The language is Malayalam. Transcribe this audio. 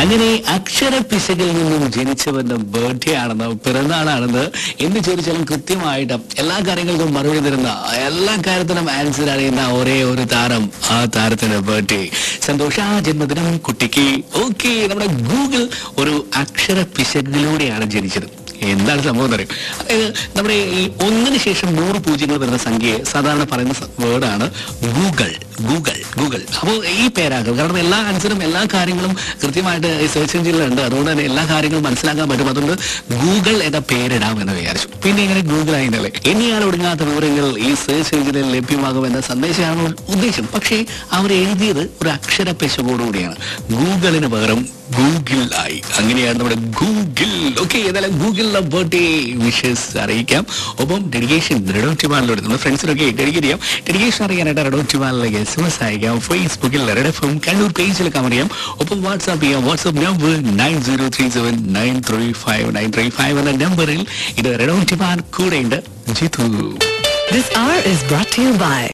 അങ്ങനെ അക്ഷര പിശകിൽ നിന്നും ജനിച്ചവന്റെ ബർത്ത്ഡേ ആണെന്ന് പിറന്നാളാണെന്ന് എന്ന് ചോദിച്ചാലും കൃത്യമായിട്ട് എല്ലാ കാര്യങ്ങൾക്കും മറുപടി തരുന്ന എല്ലാ കാര്യത്തിനും ആൻസർ അറിയുന്ന ഒരേ ഒരു താരം ആ താരത്തിന്റെ ബർത്ത്ഡേ സന്തോഷ ജന്മദിനം കുട്ടിക്ക് ഓക്കെ നമ്മുടെ ഗൂഗിൾ ഒരു അക്ഷര പിശകിലൂടെയാണ് ജനിച്ചത് എന്താണ് സംഭവം എന്ന് അറിയും അതായത് നമ്മുടെ ഈ ഒന്നിന് ശേഷം നൂറ് പൂജ്യങ്ങൾ വരുന്ന സംഖ്യയെ സാധാരണ പറയുന്ന വേർഡാണ് ഗൂഗിൾ ഗൂഗിൾ ഗൂഗിൾ അപ്പോൾ ഈ പേരാക്കും കാരണം എല്ലാ ആൻസറും എല്ലാ കാര്യങ്ങളും കൃത്യമായിട്ട് ഈ സെർച്ച് എഞ്ചിനിലുണ്ട് അതുകൊണ്ട് തന്നെ എല്ലാ കാര്യങ്ങളും മനസ്സിലാക്കാൻ പറ്റും അതുകൊണ്ട് ഗൂഗിൾ എന്ന പേരിടാം എന്ന് വിചാരിച്ചു പിന്നെ ഇങ്ങനെ ഗൂഗിൾ ആയില്ലേ ഇനിയാൾ ഒടുങ്ങാത്ത വിവരങ്ങൾ ഈ സെർച്ച് എഞ്ചിനിൽ ലഭ്യമാകുമെന്ന സന്ദേശമാണ് ഉദ്ദേശം പക്ഷേ അവർ എഴുതിയത് ഒരു അക്ഷര പെശകോടുകൂടിയാണ് ഗൂഗിളിന് പകരം ഗൂഗിൾ ആയി അങ്ങനെയാണ് നമ്മുടെ ഗൂഗിൾ ഓക്കെ ഏതായാലും ഗൂഗിളിലെ ബർത്ത്ഡേ വിഷസ് അറിയിക്കാം ഒപ്പം ഡെഡിക്കേഷൻ റെഡോ ടിമാനിലൂടെ നമ്മുടെ ഫ്രണ്ട്സിനൊക്കെ ഡെഡിക്കേറ്റ് ചെയ്യാം ഡെഡിക്കേഷൻ അറിയാനായിട്ട് റെഡോ ടിമാനിലേക്ക് എസ് എം എസ് അയക്കാം ഫേസ്ബുക്കിൽ റെഡ് എഫ് എം കണ്ണൂർ പേജിൽ അറിയാം ഒപ്പം വാട്സാപ്പ് ചെയ്യാം WhatsApp number nine zero three seven nine three five nine three five എന്ന നമ്പറിൽ ഇത് റെഡോ ടിമാൻ കൂടെയുണ്ട് Jithu This hour is brought to you by